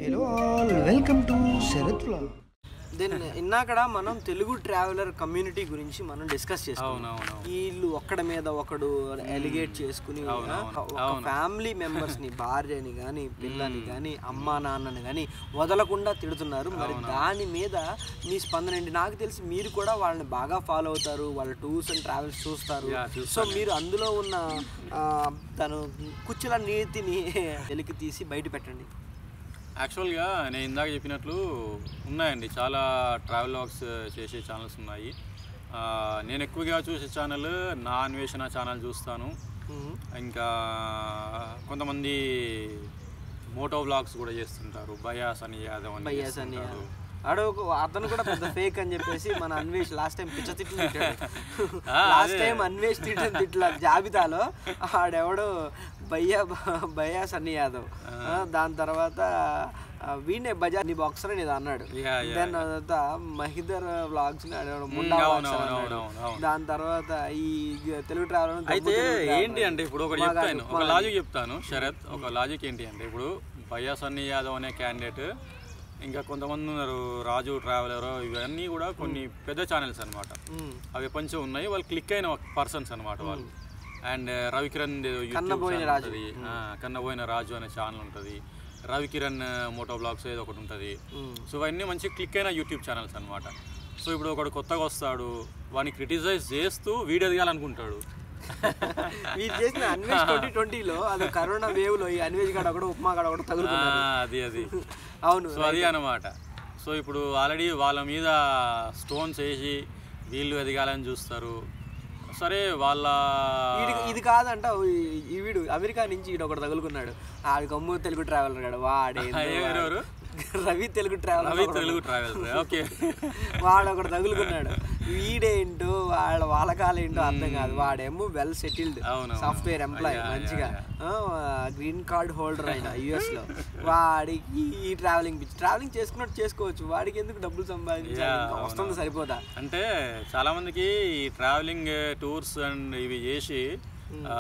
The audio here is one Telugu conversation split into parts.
Hello all welcome to Sharath vlog then ఇందాకడ మనం తెలుగు ట్రావెలర్ కమ్యూనిటీ గురించి మనం డిస్కస్ చేసుకున్నాం అవునవును వీళ్ళు ఒక్కడ మీద ఒకడు ఎలిగేట్ చేసుకుని ఒక ఫ్యామిలీ మెంబర్స్ ని భార్యని గాని పిల్లని గాని అమ్మా నాన్నని గాని వదలకుండా తిడుతున్నారు మరి దాని మీద మీ స్పందన ఏంటి నాకు తెలిసి మీరు కూడా వాళ్ళని బాగా ఫాలో అవుతారు వాళ్ళ టూర్స్ అండ్ ట్రావెల్స్ చూస్తారు సో మీరు అందులో ఉన్న ఆ, తను కుచ్చుల నీతిని వెలికి తీసి బయట పెట్టండి యాక్చువల్గా నేను ఇందాక చెప్పినట్లు ఉన్నాయండి చాలా ట్రావెల్ వాక్స్ చేసే ఛానల్స్ ఉన్నాయి ఆ, నేను ఎక్కువగా చూసే ఛానల్ నా అన్వేషణ ఛానల్ చూస్తాను ఇంకా కొంతమంది మోటో వ్లాగ్స్ కూడా చేస్తుంటారు బయాస్ అని యాదవ్ అని బయ్యాస్ అని చేస్తుంటారు. ఆడు ఒక- అతను కూడా పెద్ద ఫేక్ అని చెప్పేసి మన అన్వేష్ లాస్ట్ టైం పిచ్చ తిట్లు తిట్టాడు ఆ, లాస్ట్ టైం అన్వేష్ తిట్టిన తిట్ల జాబితాలో ఆడెవడు భయ్యా భయ్యా సన్నీ యాదవ్ ఆ, దాని తర్వాత ఆ, వీణే బజాజ్ నీ బాక్సర్ అని ఏదో అన్నాడు Yeah, yeah, దాని తర్వాత మహిదర్ వ్లాగ్స్ ని ఆడేవాడు ముండా అవును, boxer అవును, అన్నాడు. అవును, అవును. దాని తర్వాత ఈ తెలుగు ట్రావెల్ అయితే ఏంటి అంటే ఇప్పుడు ఒకటి చెప్తాను ఒక లాజిక్ చెప్తాను శరత్ ఒక లాజిక్ ఏంటి అంటే ఇప్పుడు బయ్యా సన్నీ యాదవ్ అనే క్యాండిడేట్ ఇంకా కొంతమంది ఉన్నారు రాజు ట్రావెలర్ ఇవన్నీ కూడా కొన్ని పెద్ద ఛానల్స్ అన్నమాట అవి కొంచెం ఉన్నాయి వాళ్ళు క్లిక్ అయిన పర్సన్స్ అన్నమాట వాళ్ళు అండ్ రవికిరణ్ కన్నబోయిన రాజు. కన్నబోయిన రాజు అనే ఛానల్ ఉంటుంది రవికిరణ్ మోటో బ్లాగ్స్ ఏదో ఒకటి ఉంటుంది సో ఇవన్నీ మంచి క్లిక్ అయిన యూట్యూబ్ ఛానల్స్ అన్నమాట సో ఇప్పుడు ఒకడు కొత్తగా వస్తాడు వాడిని క్రిటిసైజ్ చేస్తూ వీడియో ఎదగాలనుకుంటాడు మీరు చేసిన అన్వేష్ ట్వంటీ ట్వంటీలో అది కరోనా వేవ్ లో ఈ అన్వేష్ గాడు ఒకడు ఉప్మా గాడు ఒకడు ఆ, తగులుకున్నారు అది అది అవును సో అది అన్నమాట సో ఇప్పుడు ఆల్రెడీ వాళ్ళ మీద స్టోన్స్ వేసి వీళ్ళు ఎదగాలని చూస్తారు సరే వాళ్ళ వీడికి ఇది కాదంట ఈ- ఈ వీడు అమెరికా నుంచి వీడు ఒకటి తగులుకున్నాడు ఆడి గమ్ము తెలుగు ట్రావెలర్ గాడు వాడే ఎవరెవరు? Ravi Telugu traveller Ravi Telugu travel okay వాడు ఒకటి తగులుకున్నాడు వీడేంటో వాళ్ళ వాళ్ళకాలేంటో అర్థం కాదు వాడేమో వెల్ సెటిల్డ్ అవును, సాఫ్ట్వేర్ ఎంప్లాయ్ Yeah, మంచిగా గ్రీన్ కార్డ్ హోల్డర్ ఆయన యుఎస్ లో వాడికి ఈ ట్రావెలింగ్ పిచ్చి ట్రావెలింగ్ చేసుకున్నట్టు చేసుకోవచ్చు వాడికి ఎందుకు డబ్బులు సంపాదించాలి Yeah, ఇంకా వస్తుంది సరిపోదా అంటే చాలా మందికి ఈ ట్రావెలింగ్ టూర్స్ అండ్ ఇవి చేసి ఆ,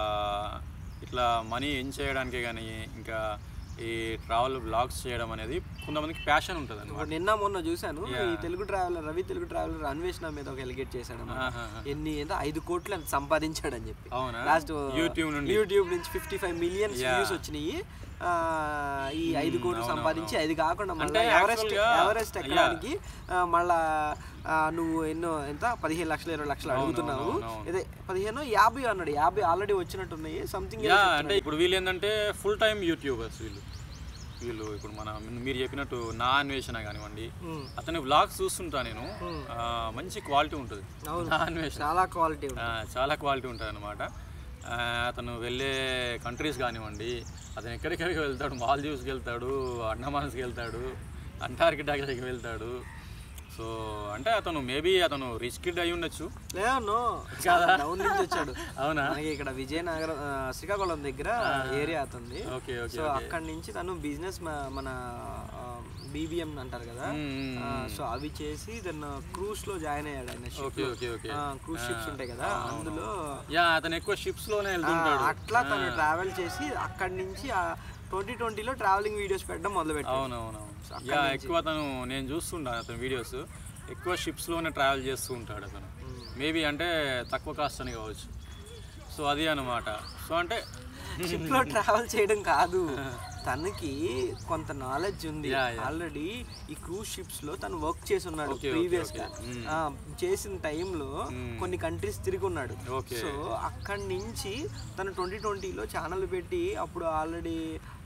ఇట్లా మనీ ఎన్ చేయడానికే కానీ ఇంకా ఈ ట్రావెల్ బ్లాగ్స్ చేయడం అనేది కొంతమందికి ప్యాషన్ ఉంటుంది అనమాట ఇప్పుడు నిన్న మొన్న చూశాను ఈ తెలుగు ట్రావెలర్ రవి తెలుగు ట్రావెలర్ అన్వేషణ మీద ఒక ఎలిగేట్ చేశాడు అన్నమాట. ఎన్ని ఎంత ఐదు కోట్లు ఎంత సంపాదించాడని చెప్పి అవునా లాస్ట్ యూట్యూబ్ నుండి యూట్యూబ్ నుంచి ఫిఫ్టీ ఫైవ్ మిలియన్స్ వ్యూస్ వచ్చినాయి ఆ, ఈ ఐదు కోట్లు సంపాదించి అది కాకుండా మళ్ళీ ఎవరెస్ట్ actually గా- ఎవరెస్ట్ ఎక్కడానికి ఆ, మళ్ళా ఆ, నువ్వు ఎన్నో ఎంత పదిహేను లక్షలు ఇరవై లక్షలు అడుగుతున్నావు ఇదే పదిహేను యాభై అన్నాడు యాభై ఆల్రెడీ వచ్చినట్టున్నాయి సంథింగ్ యా అంటే ఇప్పుడు వీళ్ళు ఏంటంటే ఫుల్ టైం యూట్యూబర్స్ వీళ్ళు వీళ్ళు ఇప్పుడు మన మీరు చెప్పినట్టు నా అన్వేషణ కానివ్వండి అతని వ్లాగ్స్ చూస్తుంటా నేను ఆ, మంచి క్వాలిటీ ఉంటుంది నా అన్వేషణ చాలా క్వాలిటీ ఆ, చాలా క్వాలిటీ ఉంటుంది అనమాట అతను వెళ్ళే కంట్రీస్ కానివ్వండి అతను ఎక్కడికెక్కడికి వెళ్తాడు మాల్దీవ్స్కి వెళ్తాడు అండమాన్స్కి వెళ్తాడు అంటార్కిటాకి వెళ్తాడు సో అంటే అతను మేబీ అతను రిచ్ కిడ్ అయి ఉండొచ్చు లేదన్నో డౌన్ నుంచి వచ్చాడు అవునా మనకి ఇక్కడ విజయనగరం ఆ, శ్రీకాకుళం దగ్గర ఏరియా అవుతుంది ఓకే ఓకే సో అక్కడి నుంచి తను బిజినెస్ మన బీబీఎం అంటారు కదా ఆ, సో అవి చేసి దెన్ క్రూజ్ లో జాయిన్ అయ్యాడు ఆయన okay okay okay cruise ships ఉంటాయి కదా అందులో యా అతను ఎక్కువ షిప్స్ లోనే ఆ, వెళ్తుంటాడు అట్లా తను ట్రావెల్ చేసి అక్కడి నుంచి ట్వంటీ ట్వంటీలో ట్రావెలింగ్ వీడియోస్ పెట్టడం మొదలు పెట్టాడు అవునవునవును యా ఎక్కువ అతను నేను చూస్తుంటాను అతని వీడియోస్ ఎక్కువ షిప్స్ లోనే ట్రావెల్ చేస్తూ ఉంటాడు అతను మేబీ అంటే తక్కువ కాస్ట్ అని కావచ్చు సో అది అన్నమాట సో అంటే షిప్ లో ట్రావెల్ చేయడం కాదు తనకి కొంత నాలెడ్జ్ ఉంది ఆల్రెడీ ఈ క్రూజ్ షిప్స్ లో తను వర్క్ చేసి ఉన్నాడు ప్రీవియస్ గా ఆ, చేసిన టైంలో కొన్ని కంట్రీస్ తిరిగి ఉన్నాడు Okay. సో అక్కడి నుంచి తను ట్వంటీ ట్వంటీలో ఛానల్ పెట్టి అప్పుడు ఆల్రెడీ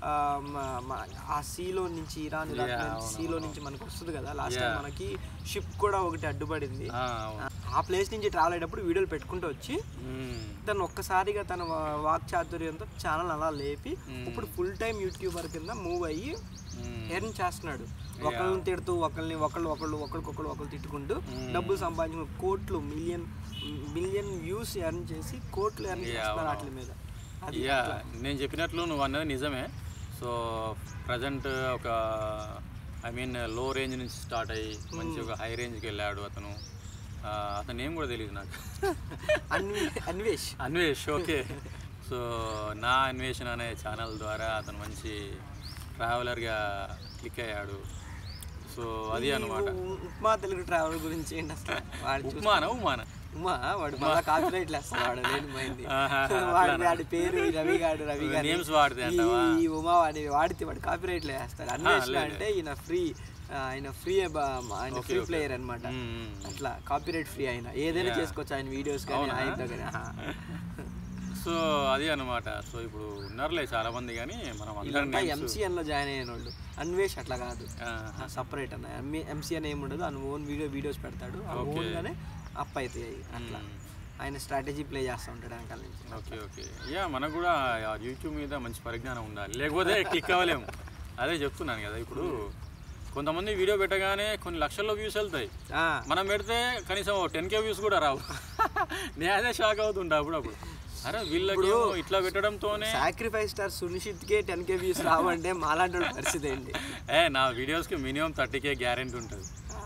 ఆ సీలో నుంచి ఇరాన్ ఇరాక్ నుంచి సీలో నుంచి మనకు వస్తుంది కదా లాస్ట్ టైం మనకి షిప్ కూడా ఒకటి అడ్డుపడింది ఆ, అవును. ఆ ప్లేస్ నుంచి ట్రావెల్ అయ్యేటప్పుడు వీడియోలు పెట్టుకుంటూ వచ్చి మ్మ్. తను ఒక్కసారిగా తన వా- వాక్ చాతుర్యంతో ఛానల్ అలా లేపి ఇప్పుడు ఫుల్ టైం యూట్యూబర్ కింద మూవ్ అయ్యి మ్మ్. ఎర్న్ చేస్తున్నాడు ఒకళ్ళని తిడుతూ ఒకళ్ళని ఒకళ్ళు ఒకళ్ళు ఒకరికొకళ్ళు ఒకళ్ళు తిట్టుకుంటూ డబ్బులు సంపాదించిన కోట్లు మిలియన్ మిలియన్ వ్యూస్ ఎర్న్ చేసి కోట్లు ఎర్న్ చేస్తున్నారు వాటి మీద అది యా నేను చెప్పినట్లు నువ్వు అన్నది నిజమే సో ప్రజెంట్ ఒక ఐ మీన్ లో రేంజ్ నుంచి స్టార్ట్ అయ్యి మంచి ఒక హై రేంజ్కి వెళ్ళాడు అతను ఆ, అతని ఏం కూడా తెలియదు నాకు అన్వే అన్వేష్ అన్వేష్ ఓకే సో నా అన్వేషణ అనే ఛానల్ ద్వారా అతను మంచి ట్రావెలర్గా క్లిక్ అయ్యాడు సో అది అనమాట ఉ- ఉప్మా తెలుగు ట్రావెల్ గురించి ఏంటి అసలు వాడు చూ- ఉప్మాన ఉమాన ఉమా వాడు మళ్ళా కాపీరైట్ లేస్తాడు వాడు లేని పోయింది ఆహా, వాడి వాడి పేరు ఈ రవి గాడు రవి గారు నేమ్స్ వాడితే ఈ ఈ ఉమా వాడి వాడితే వాడు కాపీరైట్ వేస్తాడు అన్వేషణ అంటే ఈయన ఫ్రీ ఆయన ఫ్రీ ఆయన ఫ్రీ ప్లేయర్ అన్నమాట అట్లా కాపీరైట్ ఫ్రీ ఆయన ఏదైనా చేసుకోవచ్చు ఆయన వీడియోస్ కానీ ఆయనతో కానీ ఆహా. సో అది అనమాట సో ఇప్పుడు ఉన్నారులే చాలా మంది కానీ మనం అందరం ఇదంతా ఎంసీఎన్ లో జాయిన్ అయిన వాళ్ళు అన్వేష్ అట్లా కాదు సపరేట్ అన్న ఎంసీఎన్ ఏమి ఉండదు ఆయన ఓన్ వీడియో వీడియోస్ పెడతాడు ఆ ఓన్ గానే అప్ అవుతాయి అట్లా ఆయన స్ట్రాటజీ ప్లే చేస్తూ ఉంటాడు వెనకాల నుంచి ఓకే ఓకే యా మనకు కూడా ఆ యూట్యూబ్ మీద మంచి పరిజ్ఞానం ఉండాలి లేకపోతే క్లిక్ అవ్వలేము అదే చెప్తున్నాను కదా ఇప్పుడు కొంతమంది వీడియో పెట్టగానే కొన్ని లక్షల్లో వ్యూస్ వెళ్తాయి ఆ, మనం పెడితే కనీసం టెన్ కే వ్యూస్ కూడా రావు నేను అదే షాక్ అవుతుంటా అప్పుడప్పుడు అరే వీళ్ళకి ఏమో ఇట్లా పెట్టడంతోనే సాక్రిఫైస్ స్టార్ సునిశ్చిత్కే టెన్ కే వ్యూస్ రావంటే మాలాంటి వాళ్ళ పరిస్థితి ఏంటి ఏ నా వీడియోస్కి మినిమం థర్టీ కే గ్యారెంటీ ఉంటుంది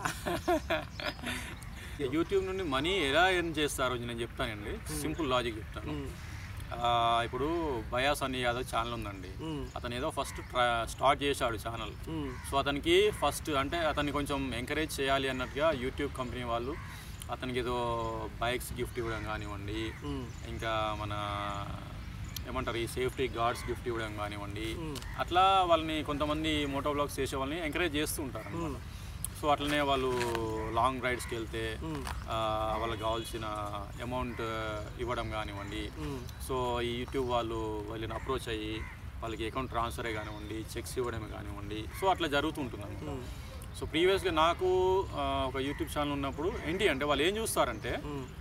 యూట్యూబ్ నుండి మనీ ఎలా ఎర్న్ చేస్తారో నేను చెప్తానండి సింపుల్ లాజిక్ చెప్తాను ఆ, ఇప్పుడు బయాస్ అని యాదవ్ ఛానల్ ఉందండి అతను ఏదో ఫస్ట్ స్టార్ట్ చేశాడు ఛానల్ సో అతనికి ఫస్ట్ అంటే అతన్ని కొంచెం ఎంకరేజ్ చేయాలి అన్నట్టుగా యూట్యూబ్ కంపెనీ వాళ్ళు అతనికి ఏదో బైక్స్ గిఫ్ట్ ఇవ్వడం కానివ్వండి ఇంకా మన ఏమంటారు ఈ సేఫ్టీ గార్డ్స్ గిఫ్ట్ ఇవ్వడం కానివ్వండి అట్లా వాళ్ళని కొంతమంది మోటో బ్లాగ్స్ చేసే వాళ్ళని ఎంకరేజ్ చేస్తూ ఉంటారు అన్నమాట. సో అట్లనే వాళ్ళు లాంగ్ రైడ్స్కి వెళ్తే ఆ, వాళ్ళకి కావాల్సిన అమౌంట్ ఇవ్వడం కానివ్వండి సో ఈ యూట్యూబ్ వాళ్ళు వాళ్ళని అప్రోచ్ అయ్యి వాళ్ళకి అకౌంట్ ట్రాన్స్ఫరే కానివ్వండి చెక్స్ ఇవ్వడమే కానివ్వండి సో అట్లా జరుగుతుంటుంది అన్నమాట. సో ప్రీవియస్గా నాకు ఆ, ఒక యూట్యూబ్ ఛానల్ ఉన్నప్పుడు ఏంటి అంటే వాళ్ళు ఏం చూస్తారంటే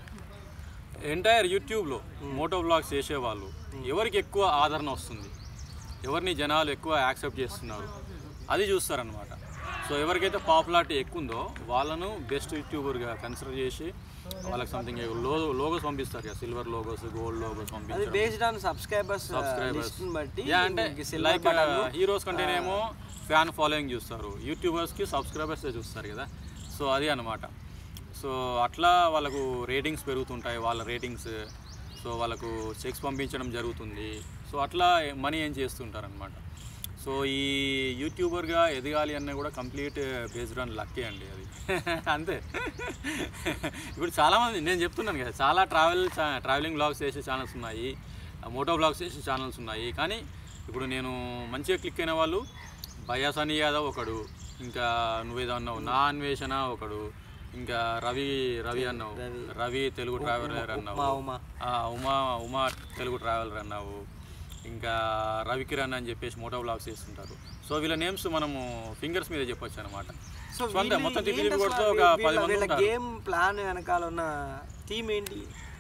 ఎంటైర్ యూట్యూబ్లో మోటో బ్లాగ్స్ చేసేవాళ్ళు ఎవరికి ఎక్కువ ఆదరణ వస్తుంది ఎవరిని జనాలు ఎక్కువ యాక్సెప్ట్ చేస్తున్నారు అది చూస్తారనమాట సో ఎవరికైతే పాపులారిటీ ఎక్కువ ఉందో వాళ్ళను బెస్ట్ యూట్యూబర్గా కన్సిడర్ చేసి వాళ్ళకి సంథింగ్ లో లోగోస్ పంపిస్తారు కదా సిల్వర్ లోగోస్ గోల్డ్ లోగోస్ అది పంపించడం బేస్డ్ ఆన్ సబ్స్క్రైబర్స్ సబ్స్క్రైబర్స్ బట్టి యా అంటే సిల్వర్ లైక్ హీరోస్ కంటేనేమో ఫ్యాన్ ఫాలోయింగ్ చూస్తారు యూట్యూబర్స్కి సబ్స్క్రైబర్స్ చూస్తారు కదా సో అది అనమాట సో అట్లా వాళ్ళకు రేటింగ్స్ పెరుగుతుంటాయి వాళ్ళ రేటింగ్స్ సో వాళ్ళకు చెక్స్ పంపించడం జరుగుతుంది సో అట్లా మనీ ఏం చేస్తుంటారనమాట సో ఈ యూట్యూబర్గా ఎదగాలి అన్న కూడా కంప్లీట్ బేస్డ్ ఆన్ లక్కే అండి అది అంతే ఇప్పుడు చాలామంది నేను చెప్తున్నాను కదా చాలా ట్రావెల్ ట్రావెలింగ్ బ్లాగ్స్ చేసే ఛానల్స్ ఉన్నాయి మోటో బ్లాగ్స్ చేసే ఛానల్స్ ఉన్నాయి కానీ ఇప్పుడు నేను మంచిగా క్లిక్ అయిన వాళ్ళు బయాసని యాదవ్ ఒకడు ఇంకా నువ్వేదో అన్నావు నా అన్వేషణ ఒకడు ఇంకా రవి రవి అన్నావు రవి తెలుగు ట్రావెలర్ అన్నావు ఉమా. ఆ, ఉమా ఉమా తెలుగు ట్రావెలర్ అన్నావు ఇంకా రవి కిరణ్ అని చెప్పేసి మోటో బ్లాగ్స్ చేస్తుంటారు సో వీళ్ళ నేమ్స్ మనము ఫింగర్స్ మీద చెప్పొచ్చు అనమాట సో సో అంతే మొత్తం తిప్పి తిప్పి కొడితే ఒక పది మంది వీళ్ళ ఉంటారు గేమ్ ప్లాన్ వెనకాల ఉన్న థీమ్ ఏంటి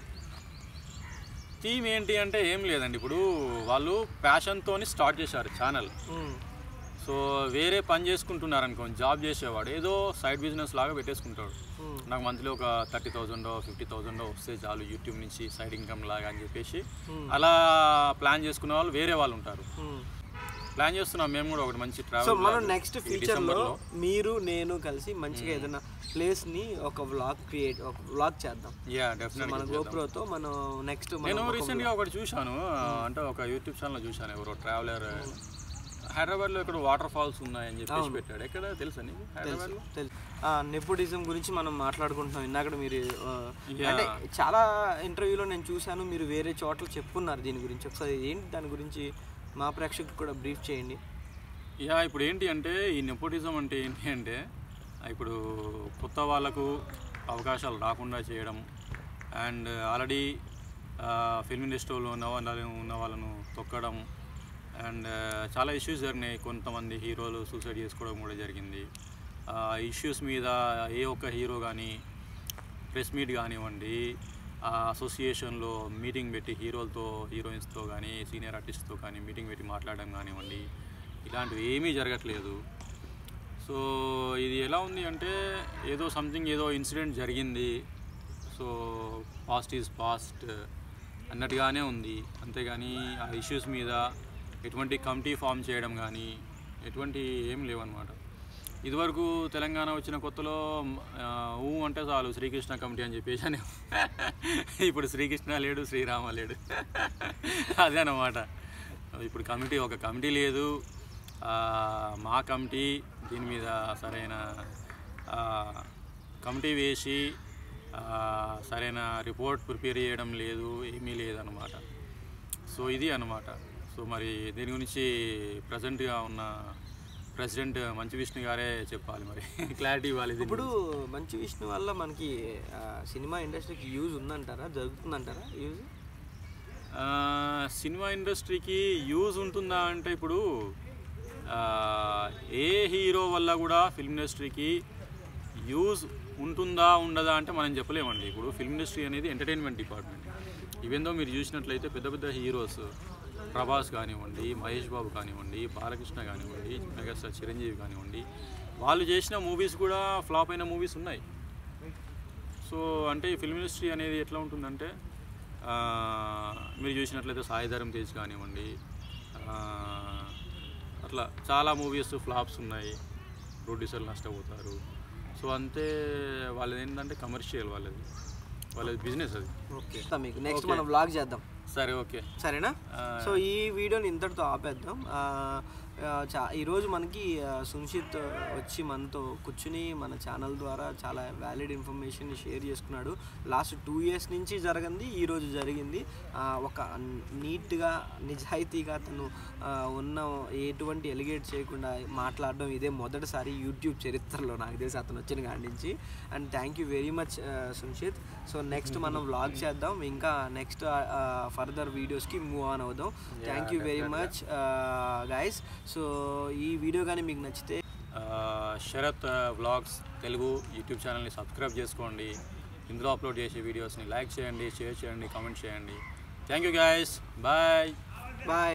థీమ్ ఏంటి అంటే ఏం లేదండి ఇప్పుడు వాళ్ళు ప్యాషన్తో స్టార్ట్ చేశారు ఛానల్ మ్మ్. సో వేరే పని చేసుకుంటున్నారు అనుకోండి జాబ్ చేసేవాడు ఏదో సైడ్ బిజినెస్ లాగా పెట్టేసుకుంటాడు నాకు మంత్లీ ఒక థర్టీ థౌజండ్ ఫిఫ్టీ థౌజండ్ వస్తే చాలు యూట్యూబ్ నుంచి సైడ్ ఇన్కమ్ లాగా అని చెప్పేసి అలా ప్లాన్ చేసుకునే వాళ్ళు వేరే వాళ్ళు ఉంటారు మ్మ్. ప్లాన్ చేస్తున్నాం మేము కూడా ఒకటి మంచి సో ట్రావెల్ మనం నెక్స్ట్ ఫ్యూచర్ లో మీరు నేను కలిసి మంచిగా ఏదైనా ప్లేస్ ని ఒక వ్లాగ్ క్రియేట్ ఒక వ్లాగ్ చేద్దాం యా డెఫినెట్ మన గోప్రోతో మనం నెక్స్ట్ నేను రీసెంట్గా ఒకటి చూశాను అంటే ఒక యూట్యూబ్ ఛానల్ చూశాను ఎవరో ట్రావెలర్ హైదరాబాద్లో ఇక్కడ వాటర్ ఫాల్స్ ఉన్నాయని చెప్పేసి పెట్టాడు ఎక్కడ తెలుసా నీకు హైదరాబాద్లో నెపోటిజం గురించి మనం మాట్లాడుకుంటున్నాం ఇందాక మీరు ఆ, అంటే చాలా ఇంటర్వ్యూలో నేను చూశాను మీరు వేరే చోట్ల చెప్పున్నారు దీని గురించి ఒకసారి ఏంటి దాని గురించి మా ప్రేక్షకులకు కూడా బ్రీఫ్ చేయండి యా ఇప్పుడు ఏంటి అంటే ఈ నెపోటిజం అంటే ఏంటి అంటే ఇప్పుడు కొత్త వాళ్ళకు అవకాశాలు రాకుండా చేయడం అండ్ ఆల్రెడీ ఫిల్మ్ ఇండస్ట్రీలో ఉన్న వాళ్ళని ఉన్న వాళ్ళను తొక్కడం అండ్ చాలా ఇష్యూస్ జరిగినాయి కొంతమంది హీరోలు సూసైడ్ చేసుకోవడం కూడా జరిగింది ఆ ఇష్యూస్ మీద ఏ ఒక్క హీరో కానీ ప్రెస్ మీట్ కానివ్వండి ఆ అసోసియేషన్లో మీటింగ్ పెట్టి హీరోలతో హీరోయిన్స్తో కానీ సీనియర్ ఆర్టిస్ట్తో కానీ మీటింగ్ పెట్టి మాట్లాడడం కానివ్వండి ఇలాంటివి ఏమీ జరగట్లేదు సో ఇది ఎలా ఉంది అంటే ఏదో సంథింగ్ ఏదో ఇన్సిడెంట్ జరిగింది సో పాస్ట్ ఈజ్ పాస్ట్ అన్నట్టుగానే ఉంది అంతేగాని ఆ ఇష్యూస్ మీద ఎటువంటి కమిటీ ఫామ్ చేయడం కానీ ఎటువంటి ఏం లేవన్నమాట ఇదివరకు తెలంగాణ వచ్చిన కొత్తలో ఆ, ఊ అంటే చాలు శ్రీకృష్ణ కమిటీ అని చెప్పేసి అని ఇప్పుడు శ్రీకృష్ణ లేడు శ్రీరామ లేడు అదే అన్నమాట ఇప్పుడు కమిటీ ఒక కమిటీ లేదు ఆ, మా కమిటీ దీని మీద సరైన ఆ, కమిటీ వేసి ఆ, సరైన రిపోర్ట్ ప్రిపేర్ చేయడం లేదు ఏమీ లేదనమాట సో ఇది అన్నమాట సో మరి దీని గురించి ప్రజెంట్గా ఉన్న ప్రెసిడెంట్ మంచు విష్ణు గారే చెప్పాలి మరి క్లారిటీ ఇవ్వాలి దీని ఇప్పుడు మంచి విష్ణు వల్ల మనకి ఆ, సినిమా ఇండస్ట్రీకి యూజ్ ఉందంటారా జరుగుతుందంటారా యూజ్ ఆ, సినిమా ఇండస్ట్రీకి యూజ్ ఉంటుందా అంటే ఇప్పుడు ఆ, ఏ హీరో వల్ల కూడా ఫిల్మ్ ఇండస్ట్రీకి యూజ్ ఉంటుందా ఉండదా అంటే మనం చెప్పలేమండి ఇప్పుడు ఫిల్మ్ ఇండస్ట్రీ అనేది ఎంటర్టైన్మెంట్ డిపార్ట్మెంట్ ఈవెందో మీరు చూసినట్లయితే పెద్ద పెద్ద హీరోస్ ప్రభాస్ కానివ్వండి మహేష్ బాబు కానివ్వండి బాలకృష్ణ కానివ్వండి మెగాస్టార్ చిరంజీవి కానివ్వండి వాళ్ళు చేసిన మూవీస్ కూడా ఫ్లాప్ అయిన మూవీస్ ఉన్నాయి సో అంటే ఈ ఫిల్మ్ ఇండస్ట్రీ అనేది ఎట్లా ఉంటుందంటే ఆ, మీరు చూసినట్లయితే సాయిధరం తేజ్ కానివ్వండి ఆ, అట్లా చాలా మూవీస్ ఫ్లాప్స్ ఉన్నాయి ప్రొడ్యూసర్లు నష్టపోతారు సో అంతే వాళ్ళది ఏంటంటే కమర్షియల్ వాళ్ళది వాళ్ళది బిజినెస్ అది ఓకే మీకు నెక్స్ట్ మనం వ్లాగ్ చేద్దాం సరే ఓకే సరేనా సో ఈ వీడియోని ఇంతటితో ఆపేద్దాం ఆ, ఆ, చా ఈరోజు మనకి ఆ, సున్షిత్ వచ్చి మనతో కూర్చుని మన ఛానల్ ద్వారా చాలా వ్యాలిడ్ ఇన్ఫర్మేషన్ షేర్ చేసుకున్నాడు లాస్ట్ టూ ఇయర్స్ నుంచి జరగంది ఈరోజు జరిగింది ఆ, ఒక నీట్గా నిజాయితీగా తను ఆ, ఉన్న ఎటువంటి ఎలిగేట్ చేయకుండా మాట్లాడడం ఇదే మొదటిసారి యూట్యూబ్ చరిత్రలో నాకు తెలిసి అతను వచ్చిన కాడి నుంచి and thank you very much Sunishith so next మనం వ్లాగ్ చేద్దాం ఇంకా నెక్స్ట్ ఫర్దర్ వీడియోస్కి మూవ్ ఆన్ అవుదాం thank you very much guys so ఈ వీడియో కానీ మీకు నచ్చితే ఆ, శరత్ వ్లాగ్స్ తెలుగు యూట్యూబ్ ఛానల్ని సబ్స్క్రైబ్ చేసుకోండి ఇందులో అప్లోడ్ చేసే వీడియోస్ని లైక్ చేయండి షేర్ చేయండి కామెంట్ చేయండి thank you guys bye bye